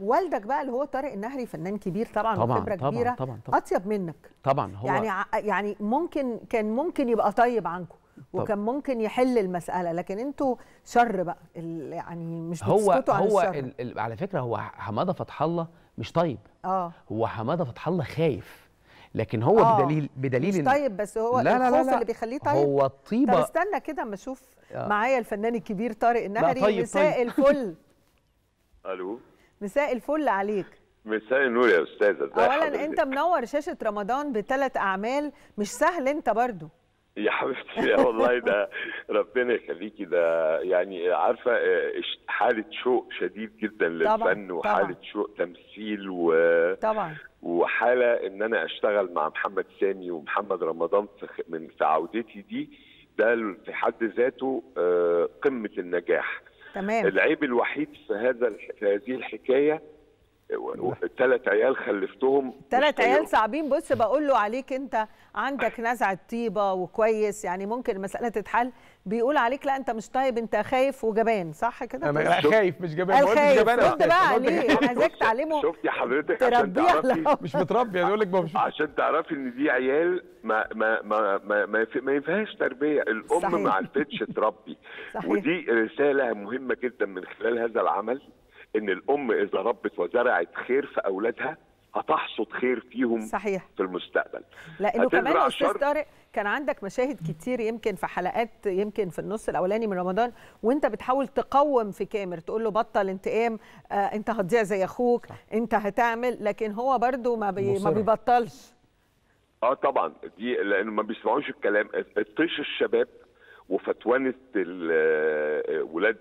والدك بقى اللي هو طارق النهري فنان كبير طبعا طبعاً، وخبره طبعاً، كبيره طبعاً، طبعاً. اطيب منك طبعا هو يعني ع- يعني ممكن كان ممكن يبقى طيب عنكم وكان ممكن يحل المساله لكن انتوا شر بقى ال- يعني مش هو بتسكتوا عن هو الشر ال ال على فكره هو حماده فتح الله مش طيب اه هو حماده فتح الله خايف لكن هو آه، بدليل بدليل مش إن- طيب بس هو لا لا لا الخوف لا اللي بيخليه طيب هو طب الطيبه استنى كده اما اشوف آه. معايا الفنان الكبير طارق النهري طيب، مساء طيب. الفل الو مساء الفل عليك مساء النور يا استاذه ازي اولا حضرتك؟ انت منور شاشه رمضان بثلاث اعمال مش سهل انت برضو يا حبيبتي يا والله ده ربنا يخليكي ده يعني عارفه آه، إش- حاله شوق شديد جدا طبعاً، للفن وحاله طبعاً. شوق تمثيل و... طبعا وحاله ان انا اشتغل مع محمد سامي ومحمد رمضان في خ- من في عودتي دي ده في حد ذاته آه، قمه النجاح تمام العيب الوحيد في هذا الح- في هذه الحكايه ثلاث عيال خلفتهم ثلاث مش عيال طايقهم. صعبين بص بقول له عليك انت عندك نزعه طيبه وكويس يعني ممكن المساله تتحل بيقول عليك لا انت مش طيب انت خايف وجبان صح كده انا شوف. خايف مش جبان قال ما قلتش خايف جبان يا رد أستاذ، بقى أنا قلت عليه جبان. انا عايزاك تعلمه شفتي حضرتك عشان تربيه على تعرفي مش متربي يقول لك ما مش عشان تعرفي ان دي عيال ما ما ما ما ما, في- ما ينفعش تربيه الام صحيح. ما عرفتش تربي صحيح. ودي رساله مهمه جدا من خلال هذا العمل ان الام اذا ربت وزرعت خير في اولادها هتحصد خير فيهم صحيح في المستقبل لانه كمان هتزرع استاذ شر. طارق كان عندك مشاهد كتير يمكن في حلقات يمكن في النص الاولاني من رمضان وانت بتحاول تقوم في كامر تقول له بطل انتقام آه انت هتضيع زي اخوك انت هتعمل لكن هو برضو ما بي ما مصر. بيبطلش اه طبعا دي لانه ما بيسمعوش الكلام طيش الشباب وفتوانه ال- ولاد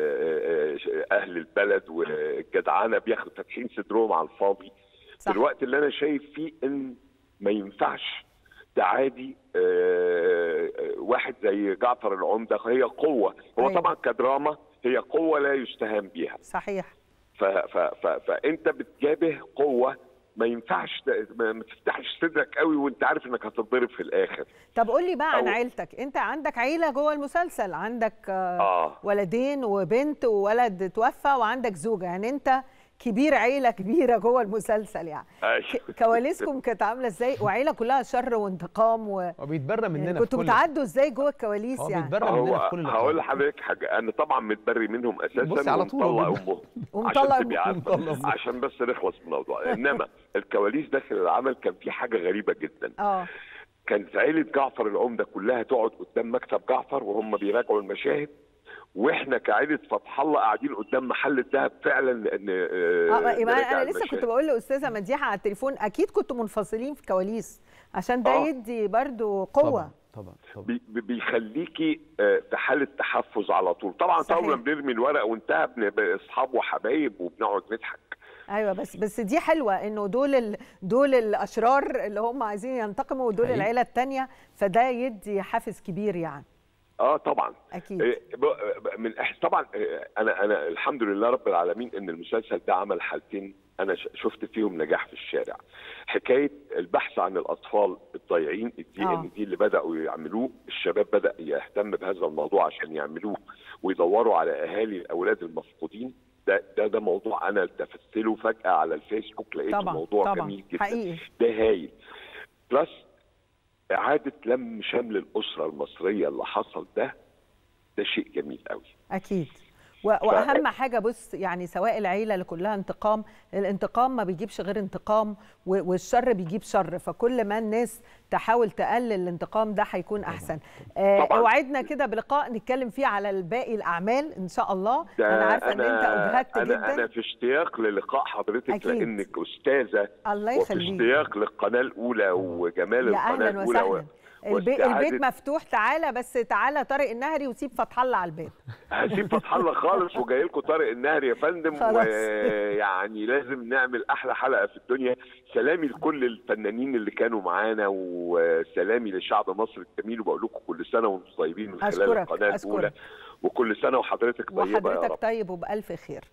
اهل البلد والجدعانه بياخدوا فاتحين صدرهم على الفاضي صح. في الوقت اللي انا شايف فيه ان ما ينفعش ده عادي آه، آه، واحد زي جعفر العمده هي قوه هو أيوة. طبعا كدراما هي قوه لا يستهان بها صحيح ف ف ف فانت بتجابه قوه ما ينفعش ت- ما ما تفتحش صدرك قوي وانت عارف انك هتتضرب في الاخر طب قول لي بقى عن أو- عيلتك انت عندك عيله جوه المسلسل عندك آه اه ولدين وبنت وولد توفى وعندك زوجه يعني انت كبير عيله كبيره جوه المسلسل يعني أيوة. ك- كواليسكم كانت عامله ازاي وعيله كلها شر وانتقام و... هو بيتبرى مننا يعني في كنتوا كل بتعدوا ازاي جوه الكواليس هو يعني بيتبرى مننا هو في كل هقول الأحوال. لحضرتك حاجه انا طبعا متبري منهم اساسا بصي على طول ومطلع هو امهم ومطلع عشان تبقي أمهم. عارفة. مطلع أمهم. عشان بس نخلص من الموضوع انما الكواليس داخل العمل كان في حاجه غريبه جدا اه كانت عيله جعفر العمده كلها تقعد قدام مكتب جعفر وهم بيراجعوا المشاهد واحنا كعيله فتح الله قاعدين قدام محل الذهب فعلا لان اه يبقى نراجع انا لسه كنت المشاهد. بقول لاستاذه مديحه على التليفون اكيد كنتوا منفصلين في كواليس عشان ده آه. يدي برضو قوه طبعا طبعا طبعا بي- بي- بيخليكي آه، في حاله تحفز على طول طبعا صحيح. طبعا بنرمي الورق وانتهى بنبقى اصحاب وحبايب وبنقعد نضحك ايوه بس بس دي حلوه انه دول ال... دول الاشرار اللي هم عايزين ينتقموا ودول حقيقي. العيله الثانيه فده يدي حافز كبير يعني اه طبعا اكيد آه، ب- ب- من إح- طبعا آه، انا انا الحمد لله رب العالمين ان المسلسل ده عمل حالتين انا ش- شفت فيهم نجاح في الشارع حكايه البحث عن الاطفال الضايعين الدي آه. ان دي اللي بداوا يعملوه الشباب بدا يهتم بهذا الموضوع عشان يعملوه ويدوروا على اهالي الاولاد المفقودين ده ده ده موضوع انا التفت له فجاه على الفيسبوك لقيته طبعا موضوع طبعا جميل جدا حقيقي ده هايل بلس اعاده لم شمل الاسره المصريه اللي حصل ده ده شيء جميل قوي اكيد و- واهم حاجه بص يعني سواء العيله اللي كلها انتقام الانتقام ما بيجيبش غير انتقام و- والشر بيجيب شر فكل ما الناس تحاول تقلل الانتقام ده هيكون احسن آه، طبعاً. اوعدنا كده بلقاء نتكلم فيه على باقي الاعمال ان شاء الله ده انا عارفه ان انت اجهدت أنا جدا انا في اشتياق للقاء حضرتك أكيد. لانك استاذه الله وفي يخليك اشتياق للقناه الاولى وجمال يا القناه اهلا الاولى وسهلا البي- البيت مفتوح تعالى بس تعالى طارق النهري وسيب فتح الله على الباب هسيب فتح الله خالص وجاي لكم طارق النهري يا فندم خلاص. ويعني لازم نعمل احلى حلقه في الدنيا سلامي لكل الفنانين اللي كانوا معانا وسلامي لشعب مصر الجميل وبقول لكم كل سنه وانتم طيبين من خلال أشكرك، القناه أشكرك. الاولى وكل سنه وحضرتك طيبه يا رب وحضرتك طيب وبألف خير